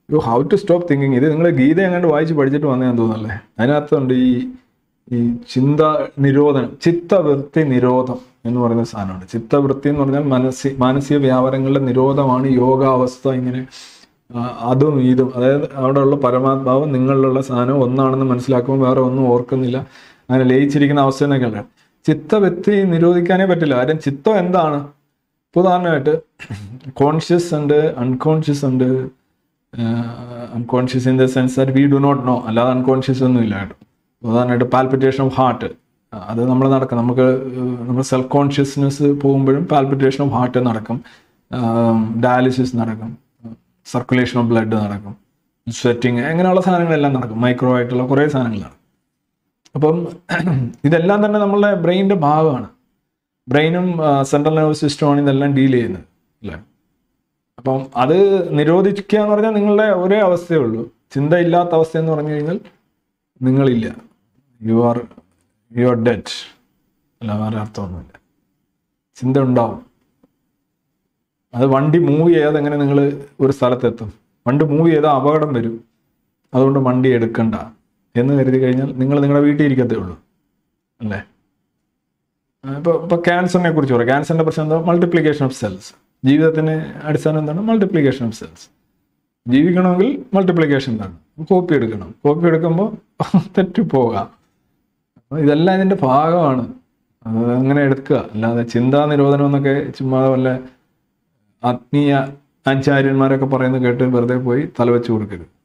U how to stop thinking ഇത് നിങ്ങൾ ഗീത എങ്ങാണ്ട് വായിച്ച് പഠിച്ചിട്ട് വന്നതാന്ന് തോന്നുന്നല്ലേ അതിനകത്തുണ്ട് ഈ ഈ ചിന്ത നിരോധനം ചിത്തവൃത്തി നിരോധം എന്ന് പറയുന്ന സാധനമുണ്ട് ചിത്തവൃത്തി എന്ന് പറഞ്ഞാൽ മനസ്സി മാനസിക വ്യാപാരങ്ങളുടെ നിരോധമാണ് യോഗാവസ്ഥ ഇങ്ങനെ ആ, അതും ഇതും അതായത് അവിടെയുള്ള പരമാത്മാവ് നിങ്ങളിലുള്ള സാധനം ഒന്നാണെന്ന് മനസ്സിലാക്കുമ്പോൾ വേറെ ഒന്നും ഓർക്കുന്നില്ല അങ്ങനെ ലയിച്ചിരിക്കുന്ന അവസ്ഥ എന്നൊക്കെ ചിത്തവൃത്തി നിരോധിക്കാനേ പറ്റില്ല കാര്യം ചിത്തം എന്താണ് ഇപ്പൊ ഉദാഹരണമായിട്ട് കോൺഷ്യസ് ഉണ്ട് അൺകോൺഷ്യസ് ഉണ്ട് unconscious in the sense that we do not know അല്ലാതെ അൺകോൺഷ്യസ് ഒന്നും ഇല്ല കേട്ടോ ഉദാഹരണമായിട്ട് പാൽപിറ്റേഷൻ ഓഫ് ഹാർട്ട് അത് നമ്മൾ നടക്കും നമുക്ക് നമ്മൾ സെൽഫ് കോൺഷ്യസ്നെസ് പോകുമ്പോഴും പാൽപിറ്റേഷൻ ഓഫ് ഹാർട്ട് നടക്കും ഡയാലിസിസ് നടക്കും സർക്കുലേഷൻ ഓഫ് ബ്ലഡ് നടക്കും സ്വെറ്റിങ് അങ്ങനെയുള്ള സാധനങ്ങളെല്ലാം നടക്കും മൈക്രോ ആയിട്ടുള്ള കുറേ സാധനങ്ങൾ നടക്കും അപ്പം ഇതെല്ലാം തന്നെ നമ്മളുടെ ബ്രെയിനിൻ്റെ ഭാഗമാണ് ബ്രെയിനും സെൻട്രൽ നെർവസ് സിസ്റ്റമാണ് ഇതെല്ലാം ഡീൽ ചെയ്യുന്നത് അല്ലേ അപ്പം അത് നിരോധിക്കുക എന്ന് പറഞ്ഞാൽ നിങ്ങളുടെ ഒരേ അവസ്ഥയേ ഉള്ളൂ ചിന്ത ഇല്ലാത്ത അവസ്ഥ എന്ന് പറഞ്ഞു കഴിഞ്ഞാൽ നിങ്ങളില്ല you are you are dead അല്ല വേറെ അർത്ഥമൊന്നുമില്ല ചിന്ത ഉണ്ടാവും അത് വണ്ടി മൂവ് ചെയ്യാതെ എങ്ങനെ നിങ്ങൾ ഒരു സ്ഥലത്തെത്തും വണ്ടി മൂവ് ചെയ്താൽ അപകടം വരും അതുകൊണ്ട് വണ്ടി എടുക്കണ്ട എന്ന് കരുതി കഴിഞ്ഞാൽ നിങ്ങൾ നിങ്ങളുടെ വീട്ടിൽ ഇരിക്കത്തേ ഉള്ളൂ അല്ലേ ഇപ്പോൾ ഇപ്പോൾ ക്യാൻസറിനെ കുറിച്ച് പറയാം ക്യാൻസറിൻ്റെ പ്രശ്നം എന്താ മൾട്ടിപ്ലിക്കേഷൻ ഓഫ് സെൽസ് ജീവിതത്തിന് അടിസ്ഥാനം എന്താണ് മൾട്ടിപ്ലിക്കേഷൻ ഓഫ് സെൽസ് ജീവിക്കണമെങ്കിൽ മൾട്ടിപ്ലിക്കേഷൻ എന്താണ് കോപ്പി എടുക്കണം കോപ്പി എടുക്കുമ്പോൾ തെറ്റി പോകാം അപ്പോൾ ഇതെല്ലാം ഇതിൻ്റെ ഭാഗമാണ് അത് അങ്ങനെ എടുക്കുക അല്ലാതെ ചിന്താ നിരോധനം എന്നൊക്കെ ചുമ്മാ വല്ല ആത്മീയ ആചാര്യന്മാരൊക്കെ പറയുന്നത് കേട്ട് വെറുതെ പോയി തലവെച്ച് കൊടുക്കരുത്